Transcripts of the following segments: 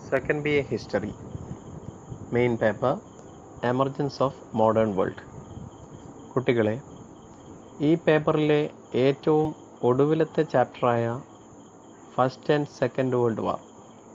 Second BA History main paper emergence of modern world കുട്ടികളെ ഈ പേപ്പറിലെ ഏറ്റവും ഒടുവിലത്തെ ചാപ്റ്ററായ first and second world war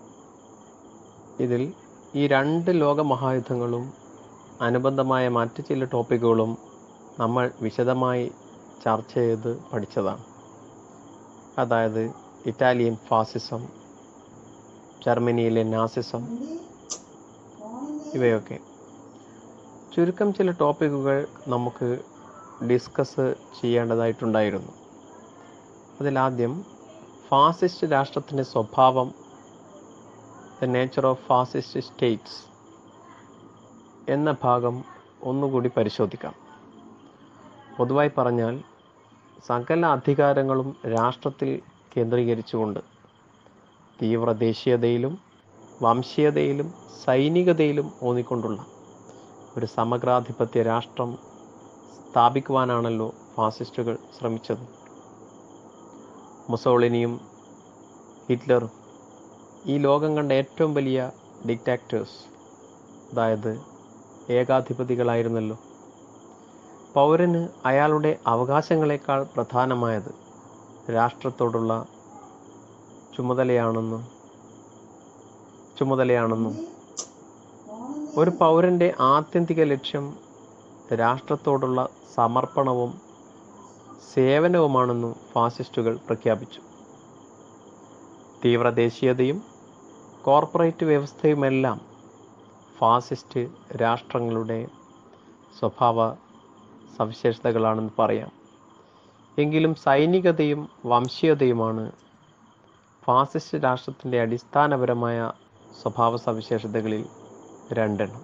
ഇതിൽ ഈ രണ്ട് ലോക മഹായുദ്ധങ്ങളും അനുബന്ധമായ മറ്റ് ചില ടോപ്പിക്കുകളും നമ്മൾ വിശദമായി ചർച്ച ചെയ്ത് പഠിച്ചതാണ് അതായത് ഇറ്റാലിയൻ ഫാസിസം ജർമ്മനിയിലെ നാസിസം ഇവയൊക്കെ ചുരുക്കം ചില ടോപ്പിക്കുകൾ നമുക്ക് ഡിസ്കസ് ചെയ്യേണ്ടതായിട്ടുണ്ടായിരുന്നു അതിലാദ്യം ഫാസിസ്റ്റ് രാഷ്ട്രത്തിൻ്റെ സ്വഭാവം the nature of fascist states എന്ന ഭാഗം ഒന്നുകൂടി പരിശോധിക്കാം പൊതുവായി പറഞ്ഞാൽ സകല അധികാരങ്ങളും രാഷ്ട്രത്തിൽ കേന്ദ്രീകരിച്ചുകൊണ്ട് തീവ്ര ദേശീയതയിലും വംശീയതയിലും സൈനികതയിലും ഊന്നിക്കൊണ്ടുള്ള ഒരു സമഗ്രാധിപത്യ രാഷ്ട്രം സ്ഥാപിക്കുവാനാണല്ലോ ഫാസിസ്റ്റുകൾ ശ്രമിച്ചത് മുസോളിനിയും ഹിറ്റ്ലറും ഈ ലോകം കണ്ട ഏറ്റവും വലിയ ഡിക്റ്റാക്ടേഴ്സ് അതായത് ഏകാധിപതികളായിരുന്നല്ലോ പൗരന് അയാളുടെ അവകാശങ്ങളെക്കാൾ പ്രധാനമായത് രാഷ്ട്രത്തോടുള്ള ചുമതലയാണെന്നും ചുമതലയാണെന്നും ഒരു പൗരൻ്റെ ആത്യന്തിക ലക്ഷ്യം രാഷ്ട്രത്തോടുള്ള സമർപ്പണവും സേവനവുമാണെന്നും ഫാസിസ്റ്റുകൾ പ്രഖ്യാപിച്ചു തീവ്രദേശീയതയും കോർപ്പറേറ്റ് വ്യവസ്ഥയുമെല്ലാം ഫാസിസ്റ്റ് രാഷ്ട്രങ്ങളുടെ സ്വഭാവ സവിശേഷതകളാണെന്ന് പറയാം എങ്കിലും സൈനികതയും വംശീയതയുമാണ് ഫാസിസ്റ്റ് രാഷ്ട്രത്തിൻ്റെ അടിസ്ഥാനപരമായ സ്വഭാവ സവിശേഷതകളിൽ രണ്ടെണ്ണം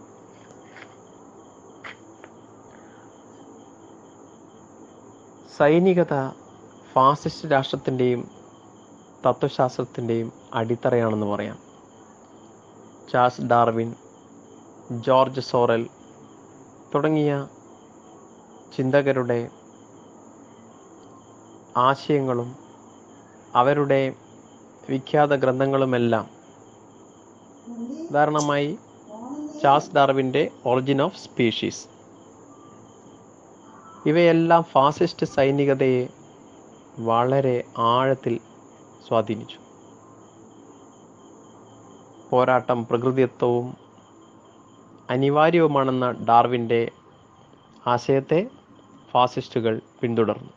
സൈനികത ഫാസിസ്റ്റ് രാഷ്ട്രത്തിൻ്റെയും തത്വശാസ്ത്രത്തിൻ്റെയും അടിത്തറയാണെന്ന് പറയാം ചാൾസ് ഡാർവിൻ ജോർജ് സോറൽ തുടങ്ങിയ ചിന്തകരുടെ ആശയങ്ങളും അവരുടെ വിഖ്യാത ഗ്രന്ഥങ്ങളുമെല്ലാം ഉദാഹരണമായി ചാൾസ് ഡാർവിൻ്റെ ഒറിജിൻ ഓഫ് സ്പീഷീസ് ഇവയെല്ലാം ഫാസിസ്റ്റ് സൈനികതയെ വളരെ ആഴത്തിൽ സ്വാധീനിച്ചു പോരാട്ടം പ്രകൃതിത്വവും അനിവാര്യവുമാണെന്ന ഡാർവിൻ്റെ ആശയത്തെ ഫാസിസ്റ്റുകൾ പിന്തുടർന്നു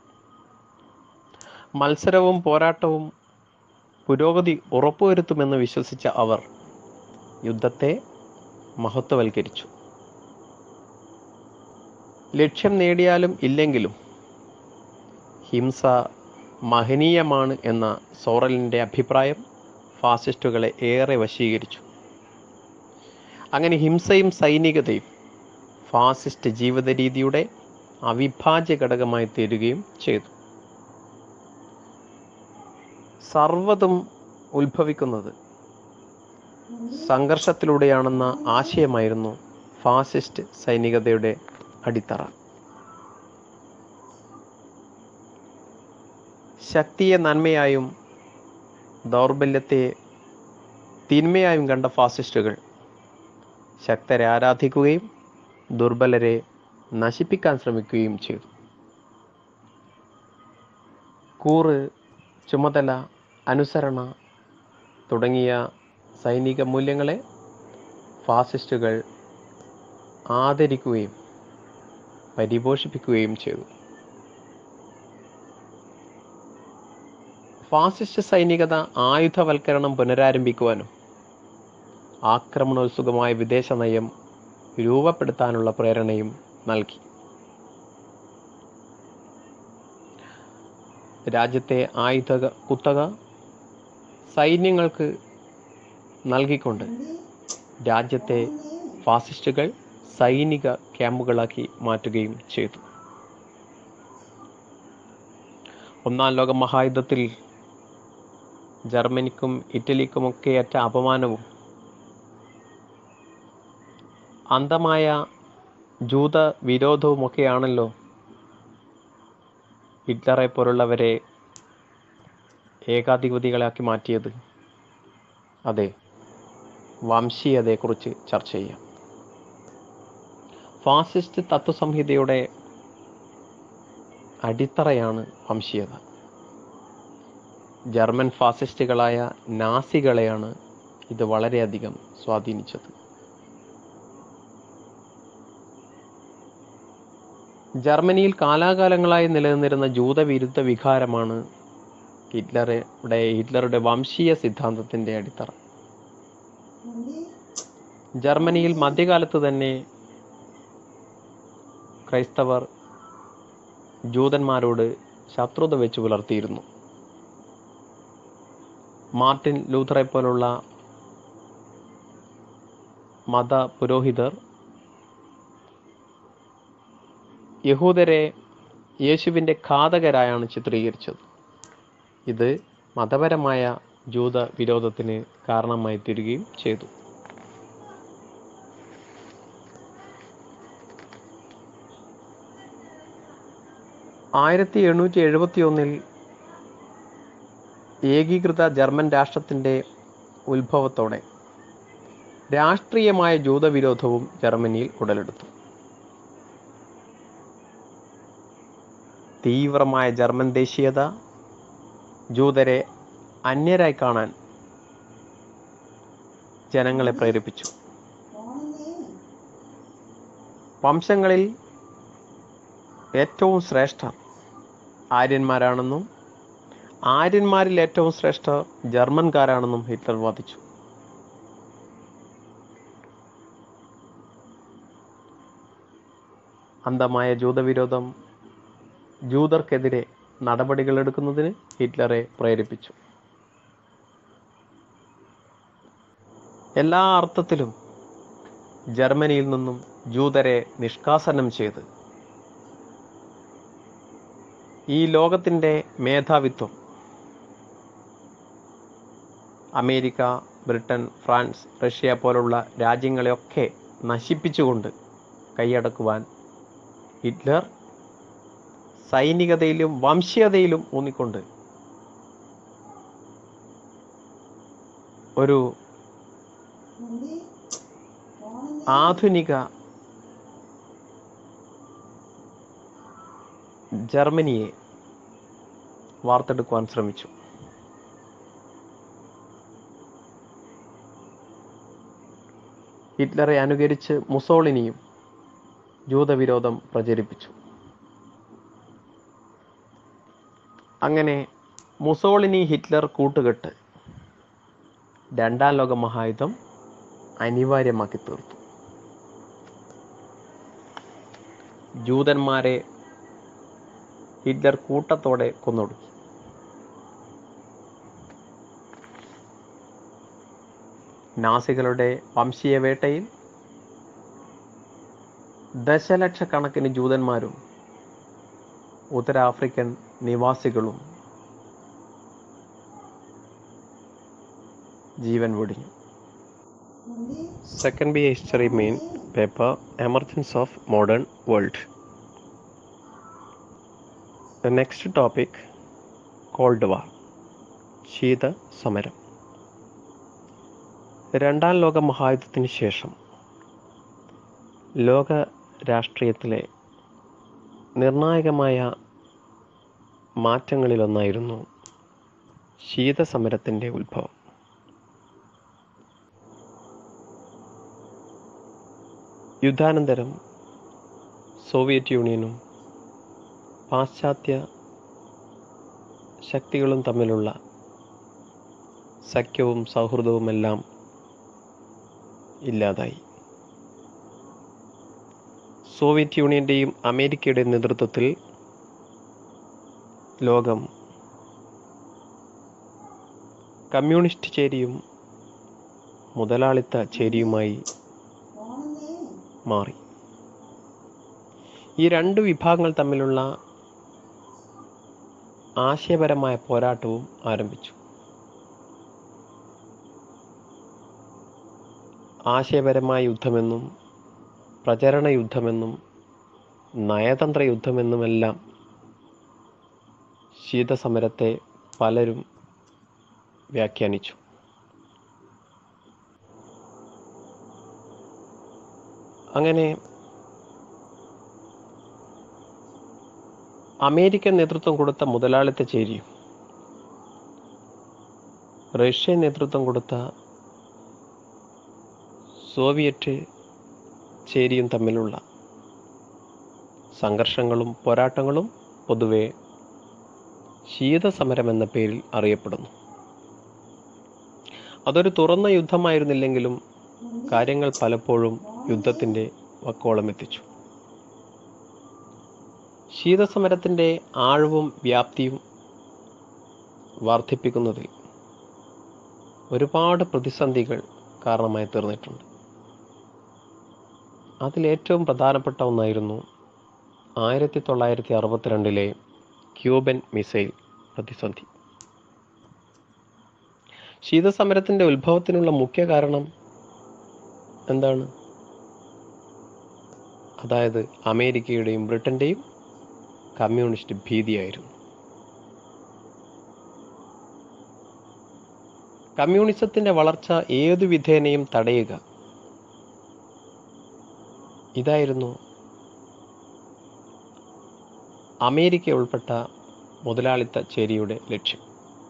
മത്സരവും പോരാട്ടവും പുരോഗതി ഉറപ്പുവരുത്തുമെന്ന് വിശ്വസിച്ച അവർ യുദ്ധത്തെ മഹത്വവൽക്കരിച്ചു ലക്ഷ്യം നേടിയാലും ഇല്ലെങ്കിലും ഹിംസ മഹനീയമാണ് എന്ന സോറലിൻ്റെ അഭിപ്രായം ഫാസിസ്റ്റുകളെ ഏറെ വശീകരിച്ചു അങ്ങനെ ഹിംസയും സൈനികതയും ഫാസിസ്റ്റ് ജീവിത രീതിയുടെ അവിഭാജ്യ ഘടകമായി തീരുകയും ചെയ്തു സർവതും ഉത്ഭവിക്കുന്നത് സംഘർഷത്തിലൂടെയാണെന്ന ആശയമായിരുന്നു ഫാസിസ്റ്റ് സൈനികതയുടെ അടിത്തറ ശക്തിയെ നന്മയായും ദൗർബല്യത്തെ തിന്മയായും കണ്ട ഫാസിസ്റ്റുകൾ ശക്തരെ ആരാധിക്കുകയും ദുർബലരെ നശിപ്പിക്കാൻ ശ്രമിക്കുകയും ചെയ്തു കൂറ് ചുമതല അനുസരണ തുടങ്ങിയ സൈനിക മൂല്യങ്ങളെ ഫാസിസ്റ്റുകൾ ആദരിക്കുകയും പരിപോഷിപ്പിക്കുകയും ചെയ്തു ഫാസിസ്റ്റ് സൈനികത ആയുധവൽക്കരണം പുനരാരംഭിക്കുവാനും ആക്രമണോത്സുകമായ വിദേശ നയം രൂപപ്പെടുത്താനുള്ള പ്രേരണയും നൽകി രാജ്യത്തെ ആയുധ കുത്തക സൈന്യങ്ങൾക്ക് നൽകിക്കൊണ്ട് രാജ്യത്തെ ഫാസിസ്റ്റുകൾ സൈനിക ക്യാമ്പുകളാക്കി മാറ്റുകയും ചെയ്തു ഒന്നാം ലോക മഹായുദ്ധത്തിൽ ജർമ്മനിക്കും ഇറ്റലിക്കുമൊക്കെ ഏറ്റ അപമാനവും അന്ധമായ ജൂത വിരോധവുമൊക്കെയാണല്ലോ ഹിറ്റ്ലറെ പോലുള്ളവരെ ഏകാധിപതികളാക്കി മാറ്റിയത് അതെ വംശീയതയെക്കുറിച്ച് ചർച്ച ചെയ്യാം ഫാസിസ്റ്റ് തത്വസംഹിതയുടെ അടിത്തറയാണ് വംശീയത ജർമ്മൻ ഫാസിസ്റ്റുകളായ നാസികളെയാണ് ഇത് വളരെയധികം സ്വാധീനിച്ചത് ജർമ്മനിയിൽ കാലാകാലങ്ങളായി നിലനിന്നിരുന്ന ജൂതവിരുദ്ധ വികാരമാണ് ഹിറ്റ്ലറുടെ ഹിറ്റ്ലറുടെ വംശീയ സിദ്ധാന്തത്തിന്റെ അടിത്തറ ജർമ്മനിയിൽ മധ്യകാലത്ത് തന്നെ ക്രൈസ്തവർ ജൂതന്മാരോട് ശത്രുത വെച്ച് പുലർത്തിയിരുന്നു മാർട്ടിൻ ലൂഥറെ പോലുള്ള മത പുരോഹിതർ യഹൂദരെ യേശുവിൻ്റെ ഘാതകരായാണ് ചിത്രീകരിച്ചത് ഇത് മതപരമായ ജൂത വിരോധത്തിന് കാരണമായി തീരുകയും ചെയ്തു ആയിരത്തി എണ്ണൂറ്റി എഴുപത്തി ഒന്നിൽ ഏകീകൃത ജർമ്മൻ രാഷ്ട്രത്തിൻ്റെ ഉത്ഭവത്തോടെ രാഷ്ട്രീയമായ ജൂതവിരോധവും ജർമ്മനിയിൽ ഉടലെടുത്തു തീവ്രമായ ജർമ്മൻ ദേശീയത ജൂതരെ അന്യരായി കാണാൻ ജനങ്ങളെ പ്രേരിപ്പിച്ചു വംശങ്ങളിൽ ഏറ്റവും ശ്രേഷ്ഠർ ആര്യന്മാരാണെന്നും ആര്യന്മാരിൽ ഏറ്റവും ശ്രേഷ്ഠർ ജർമ്മൻകാരാണെന്നും ഹിറ്റ്ലർ വാദിച്ചു അന്ധമായ ജൂതവിരോധം ജൂതർക്കെതിരെ നടപടികൾ എടുക്കുന്നതിന് ഹിറ്റ്ലറെ പ്രേരിപ്പിച്ചു എല്ലാ അർത്ഥത്തിലും ജർമ്മനിയിൽ നിന്നും ജൂതരെ നിഷ്കാസനം ചെയ്ത് ഈ ലോകത്തിൻ്റെ മേധാവിത്വം അമേരിക്ക ബ്രിട്ടൻ ഫ്രാൻസ് റഷ്യ പോലുള്ള രാജ്യങ്ങളെയൊക്കെ നശിപ്പിച്ചുകൊണ്ട് കൈയടക്കുവാൻ ഹിറ്റ്ലർ സൈനികതയിലും വംശീയതയിലും ഊന്നിക്കൊണ്ട് ഒരു ആധുനിക ജർമ്മനിയെ വാർത്തെടുക്കുവാൻ ശ്രമിച്ചു ഹിറ്റ്ലറെ അനുകരിച്ച് മുസോളിനിയും ജൂതവിരോധം പ്രചരിപ്പിച്ചു അങ്ങനെ മുസോളിനി ഹിറ്റ്ലർ കൂട്ടുകെട്ട് രണ്ടാം ലോക മഹായുധം അനിവാര്യമാക്കി തീർത്തു ജൂതന്മാരെ ഹിറ്റ്ലർ കൂട്ടത്തോടെ കൊന്നൊടുക്കി നാസികളുടെ വംശീയ വേട്ടയിൽ ദശലക്ഷക്കണക്കിന് ജൂതന്മാരും ഉത്തരാഫ്രിക്കൻ നിവാസികളും ജീവൻ വെടിഞ്ഞു second B history main paper emergence of modern world the next topic cold war ശീത സമരം രണ്ടാം ലോക മഹായുദ്ധത്തിന് ശേഷം ലോക രാഷ്ട്രീയത്തിലെ നിർണായകമായ മാറ്റങ്ങളിലൊന്നായിരുന്നു ശീതസമരത്തിൻ്റെ ഉത്ഭവം യുദ്ധാനന്തരം സോവിയറ്റ് യൂണിയനും പാശ്ചാത്യ ശക്തികളും തമ്മിലുള്ള സഖ്യവും സൗഹൃദവുമെല്ലാം ഇല്ലാതായി സോവിയറ്റ് യൂണിയൻ്റെയും അമേരിക്കയുടെയും നേതൃത്വത്തിൽ ലോകം കമ്മ്യൂണിസ്റ്റ് ചേരിയും മുതലാളിത്ത ചേരിയുമായി മാറി ഈ രണ്ട് വിഭാഗങ്ങൾ തമ്മിലുള്ള ആശയപരമായ പോരാട്ടവും ആരംഭിച്ചു ആശയപരമായ യുദ്ധമെന്നും പ്രചരണ യുദ്ധമെന്നും നയതന്ത്ര യുദ്ധമെന്നുമെല്ലാം ശീതസമരത്തെ പലരും വ്യാഖ്യാനിച്ചു അങ്ങനെ അമേരിക്കൻ നേതൃത്വം കൊടുത്ത മുതലാളിത്ത ചേരിയും റഷ്യൻ നേതൃത്വം കൊടുത്ത സോവിയറ്റ് ചേരിയും തമ്മിലുള്ള സംഘർഷങ്ങളും പോരാട്ടങ്ങളും പൊതുവെ ശീതസമരം എന്ന പേരിൽ അറിയപ്പെടുന്നു അതൊരു തുറന്ന യുദ്ധമായിരുന്നില്ലെങ്കിലും കാര്യങ്ങൾ പലപ്പോഴും യുദ്ധത്തിൻ്റെ വക്കോളം എത്തിച്ചു ശീതസമരത്തിൻ്റെ ആഴവും വ്യാപ്തിയും വർദ്ധിപ്പിക്കുന്നതിൽ ഒരുപാട് പ്രതിസന്ധികൾ കാരണമായി തീർന്നിട്ടുണ്ട് അതിലേറ്റവും പ്രധാനപ്പെട്ട ഒന്നായിരുന്നു ആയിരത്തി തൊള്ളായിരത്തി അറുപത്തിരണ്ടിലെ ക്യൂബൻ മിസൈൽ പ്രതിസന്ധി ശീതസമരത്തിൻ്റെ ഉത്ഭവത്തിനുള്ള മുഖ്യ കാരണം എന്താണ് അതായത് അമേരിക്കയുടെയും ബ്രിട്ടൻ്റെയും കമ്മ്യൂണിസ്റ്റ് ഭീതിയായിരുന്നു കമ്മ്യൂണിസത്തിൻ്റെ വളർച്ച ഏതു വിധേനയും തടയുക ഇതായിരുന്നു അമേരിക്ക ഉൾപ്പെട്ട മുതലാളിത്ത ചേരിയുടെ ലക്ഷ്യം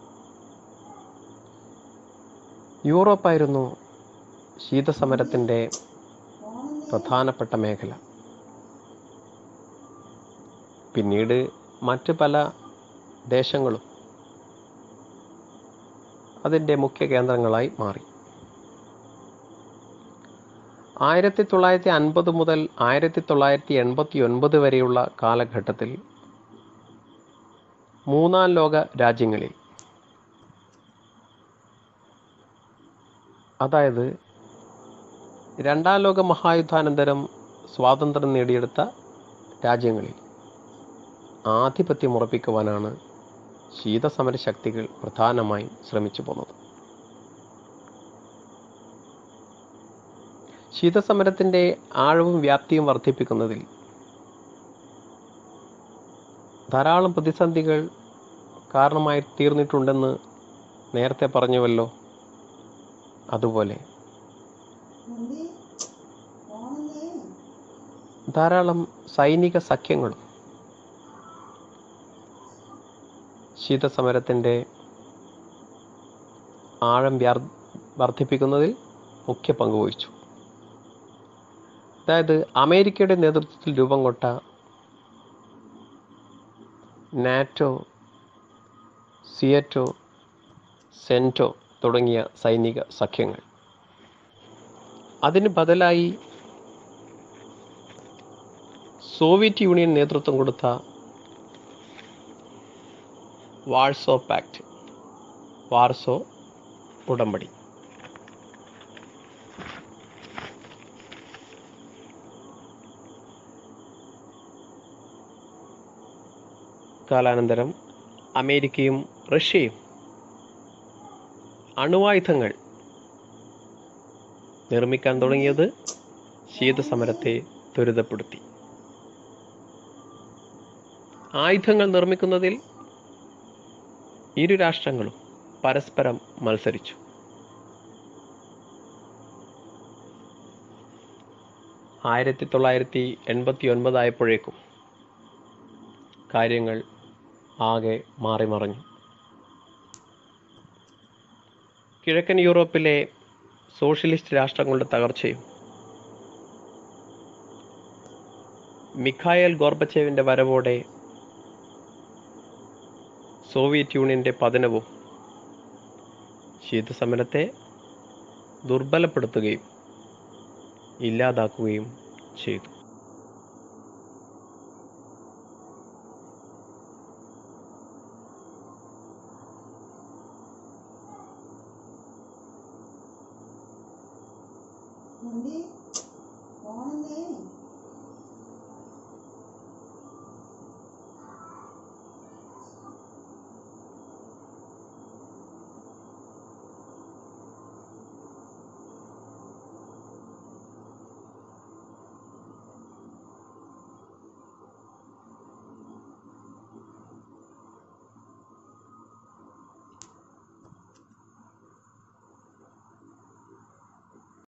യൂറോപ്പായിരുന്നു ശീതസമരത്തിൻ്റെ പ്രധാനപ്പെട്ട മേഖല പിന്നീട് മറ്റ് പല ദേശങ്ങളും അതിൻ്റെ മുഖ്യ കേന്ദ്രങ്ങളായി മാറി ആയിരത്തി തൊള്ളായിരത്തി അൻപത് മുതൽ ആയിരത്തി തൊള്ളായിരത്തി എൺപത്തി ഒൻപത് വരെയുള്ള കാലഘട്ടത്തിൽ മൂന്നാം ലോക രാജ്യങ്ങളിൽ അതായത് രണ്ടാം ലോക മഹായുദ്ധാനന്തരം സ്വാതന്ത്ര്യം നേടിയെടുത്ത രാജ്യങ്ങളിൽ ആധിപത്യം ഉറപ്പിക്കുവാനാണ് ശീതസമര ശക്തികൾ പ്രധാനമായും ശ്രമിച്ചു പോന്നത് ശീതസമരത്തിൻ്റെ ആഴവും വ്യാപ്തിയും വർദ്ധിപ്പിക്കുന്നതിൽ ധാരാളം പ്രതിസന്ധികൾ കാരണമായി തീർന്നിട്ടുണ്ടെന്ന് നേരത്തെ പറഞ്ഞുവല്ലോ അതുപോലെ ധാരാളം സൈനിക സഖ്യങ്ങളും ശീതസമരത്തിൻ്റെ ആഴം വ്യാർ വർദ്ധിപ്പിക്കുന്നതിൽ മുഖ്യ പങ്ക് വഹിച്ചു അതായത് അമേരിക്കയുടെ നേതൃത്വത്തിൽ രൂപം കൊണ്ട നാറ്റോ സിയറ്റോ സെൻറ്റോ തുടങ്ങിയ സൈനിക സഖ്യങ്ങൾ അതിന് ബദലായി സോവിയറ്റ് യൂണിയൻ നേതൃത്വം കൊടുത്ത വാഴ്സോ പാക്ട് വാർസോ ഉടമ്പടി കാലാനന്തരം അമേരിക്കയും റഷ്യയും അണുവായുധങ്ങൾ നിർമ്മിക്കാൻ തുടങ്ങിയത് ശീതസമരത്തെ ത്വരിതപ്പെടുത്തി ആയുധങ്ങൾ നിർമ്മിക്കുന്നതിൽ ഇരു രാഷ്ട്രങ്ങളും പരസ്പരം മത്സരിച്ചു ആയിരത്തി തൊള്ളായിരത്തി എൺപത്തി ഒൻപതായപ്പോഴേക്കും കാര്യങ്ങൾ ആകെ മാറിമറിഞ്ഞു കിഴക്കൻ യൂറോപ്പിലെ സോഷ്യലിസ്റ്റ് രാഷ്ട്രങ്ങളുടെ തകർച്ചയും മിഖായൽ ഗോർബച്ചേവിൻ്റെ വരവോടെ സോവിയറ്റ് യൂണിയൻ്റെ പതനവും ശീതസമരത്തെ ദുർബലപ്പെടുത്തുകയും ഇല്ലാതാക്കുകയും ചെയ്തു Nanti